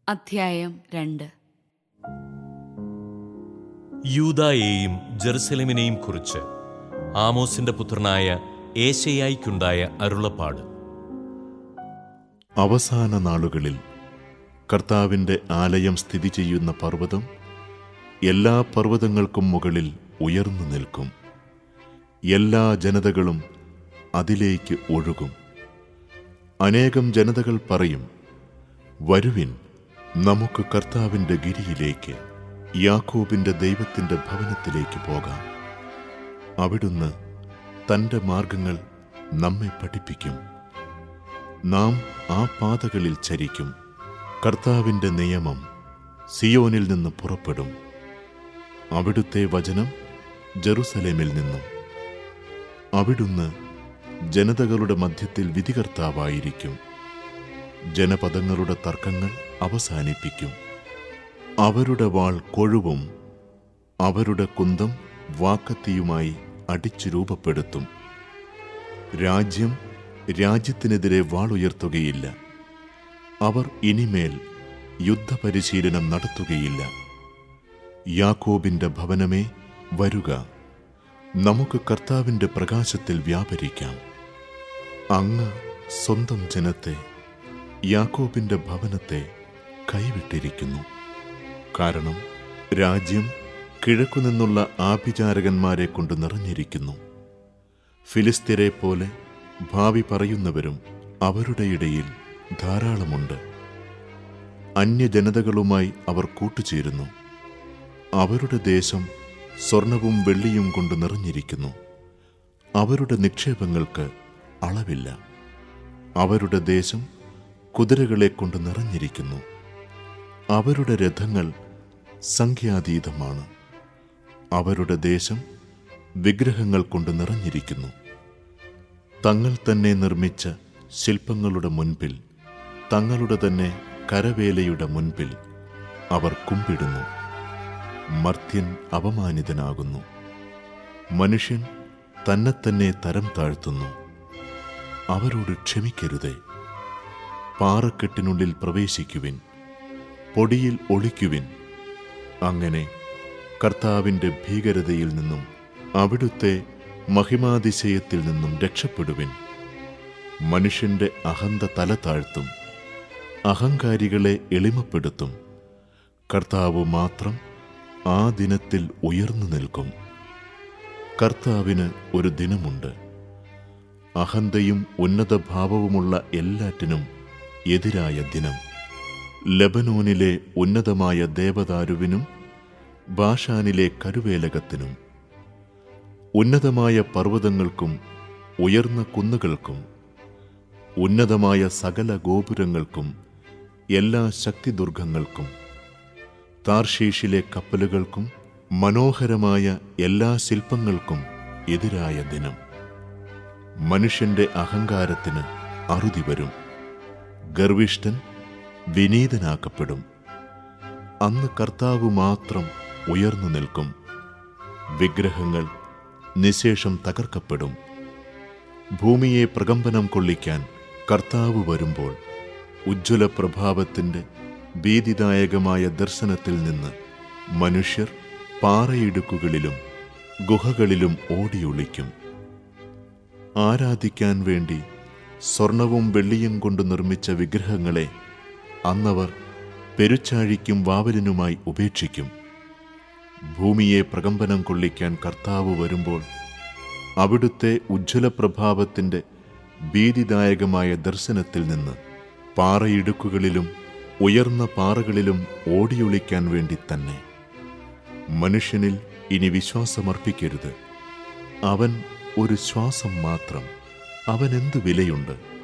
അധ്യായം രണ്ട് യൂദായെയും ജെറുസലേമിനെയും കുറിച്ച് ആമോസിന്റെ പുത്രനായ ഏശയായിക്കുണ്ടായ അരുളപ്പാട് അവസാന നാളുകളിൽ കർത്താവിൻ്റെ ആലയം സ്ഥിതി ചെയ്യുന്ന പർവ്വതം എല്ലാ പർവ്വതങ്ങൾക്കും മുകളിൽ ഉയർന്നു നിൽക്കും എല്ലാ ജനതകളും അതിലേക്ക് ഒഴുകും അനേകം ജനതകൾ പറയും വരുവിൻ നമുക്ക് കർത്താവിൻ്റെ ഗിരിയിലേക്ക് യാക്കോബിൻ്റെ ദൈവത്തിൻ്റെ ഭവനത്തിലേക്ക് പോകാം അവിടുന്ന് തൻ്റെ മാർഗങ്ങൾ നമ്മെ പഠിപ്പിക്കും നാം ആ പാതകളിൽ ചരിക്കും കർത്താവിൻ്റെ നിയമം സിയോനിൽ നിന്ന് പുറപ്പെടും അവിടുത്തെ വചനം ജെറുസലേമിൽ നിന്നും അവിടുന്ന് ജനതകളുടെ മധ്യത്തിൽ വിധികർത്താവായിരിക്കും ജനപദങ്ങളുടെ തർക്കങ്ങൾ അവസാനിപ്പിക്കും അവരുടെ വാൾ കൊഴുവും അവരുടെ കുന്തം വാക്കത്തിയുമായി അടിച്ചു രൂപപ്പെടുത്തും രാജ്യം രാജ്യത്തിനെതിരെ വാളുയർത്തുകയില്ല അവർ ഇനിമേൽ യുദ്ധപരിശീലനം നടത്തുകയില്ല യാക്കോബിന്റെ ഭവനമേ വരുക നമുക്ക് കർത്താവിന്റെ പ്രകാശത്തിൽ വ്യാപരിക്കാം അങ്ങ് സ്വന്തം ജനത്തെ യാക്കോബിന്റെ ഭവനത്തെ കൈവിട്ടിരിക്കുന്നു കാരണം രാജ്യം കിഴക്കുനിന്നുള്ള ആഭിചാരകന്മാരെ കൊണ്ട് നിറഞ്ഞിരിക്കുന്നു ഫിലിസ്തീരെ പോലെ ഭാവി പറയുന്നവരും അവരുടെ ഇടയിൽ ധാരാളമുണ്ട് അന്യജനതകളുമായി അവർ കൂട്ടുചേരുന്നു അവരുടെ ദേശം സ്വർണവും വെള്ളിയും കൊണ്ട് നിറഞ്ഞിരിക്കുന്നു അവരുടെ നിക്ഷേപങ്ങൾക്ക് അളവില്ല അവരുടെ ദേശം കുതിരകളെ കൊണ്ട് നിറഞ്ഞിരിക്കുന്നു അവരുടെ രഥങ്ങൾ സംഖ്യാതീതമാണ് അവരുടെ ദേശം വിഗ്രഹങ്ങൾ കൊണ്ട് നിറഞ്ഞിരിക്കുന്നു തങ്ങൾ തന്നെ നിർമ്മിച്ച ശില്പങ്ങളുടെ മുൻപിൽ തങ്ങളുടെ തന്നെ കരവേലയുടെ മുൻപിൽ അവർ കുമ്പിടുന്നു മർത്യൻ അപമാനിതനാകുന്നു മനുഷ്യൻ തന്നെ തന്നെ തരം താഴ്ത്തുന്നു അവരോട് ക്ഷമിക്കരുതേ പാറക്കെട്ടിനുള്ളിൽ പ്രവേശിക്കുവിൻ പൊടിയിൽ ഒളിക്കുവിൻ അങ്ങനെ കർത്താവിൻ്റെ ഭീകരതയിൽ നിന്നും അവിടുത്തെ മഹിമാതിശയത്തിൽ നിന്നും രക്ഷപ്പെടുവിൻ മനുഷ്യന്റെ അഹന്ത തല താഴ്ത്തും അഹങ്കാരികളെ എളിമപ്പെടുത്തും കർത്താവ് മാത്രം ആ ദിനത്തിൽ ഉയർന്നു നിൽക്കും കർത്താവിന് ഒരു ദിനമുണ്ട് അഹന്തയും ഉന്നതഭാവവുമുള്ള എല്ലാറ്റിനും എതിരായ ദിനം ലബനോനിലെ ഉന്നതമായ ദേവദാരുവിനും ബാഷാനിലെ കരുവേലകത്തിനും ഉന്നതമായ പർവ്വതങ്ങൾക്കും ഉയർന്ന കുന്നുകൾക്കും ഉന്നതമായ സകല ഗോപുരങ്ങൾക്കും എല്ലാ ശക്തിദുർഗങ്ങൾക്കും താർഷീഷിലെ കപ്പലുകൾക്കും മനോഹരമായ എല്ലാ ശില്പങ്ങൾക്കും എതിരായ ദിനം മനുഷ്യന്റെ അഹങ്കാരത്തിന് അറുതി വരും ഗർവിഷ്ഠൻ വിനീതനാക്കപ്പെടും അന്ന് കർത്താവ് മാത്രം ഉയർന്നു നിൽക്കും വിഗ്രഹങ്ങൾ നിശേഷം തകർക്കപ്പെടും ഭൂമിയെ പ്രകമ്പനം കൊള്ളിക്കാൻ കർത്താവ് വരുമ്പോൾ ഉജ്ജ്വല പ്രഭാവത്തിന്റെ ഭീതിദായകമായ ദർശനത്തിൽ നിന്ന് മനുഷ്യർ പാറയിടുക്കുകളിലും ഗുഹകളിലും ഓടിയൊളിക്കും ആരാധിക്കാൻ വേണ്ടി സ്വർണവും വെള്ളിയും കൊണ്ട് നിർമ്മിച്ച വിഗ്രഹങ്ങളെ അന്നവർ പെരുച്ചാഴിക്കും വാവലിനുമായി ഉപേക്ഷിക്കും ഭൂമിയെ പ്രകമ്പനം കൊള്ളിക്കാൻ കർത്താവ് വരുമ്പോൾ അവിടുത്തെ ഉജ്ജ്വല പ്രഭാവത്തിന്റെ ഭീതിദായകമായ ദർശനത്തിൽ നിന്ന് പാറയിടുക്കുകളിലും ഉയർന്ന പാറകളിലും ഓടിയൊളിക്കാൻ വേണ്ടി തന്നെ മനുഷ്യനിൽ ഇനി വിശ്വാസമർപ്പിക്കരുത് അവൻ ഒരു ശ്വാസം മാത്രം അവൻ എന്തു വിലയുണ്ട്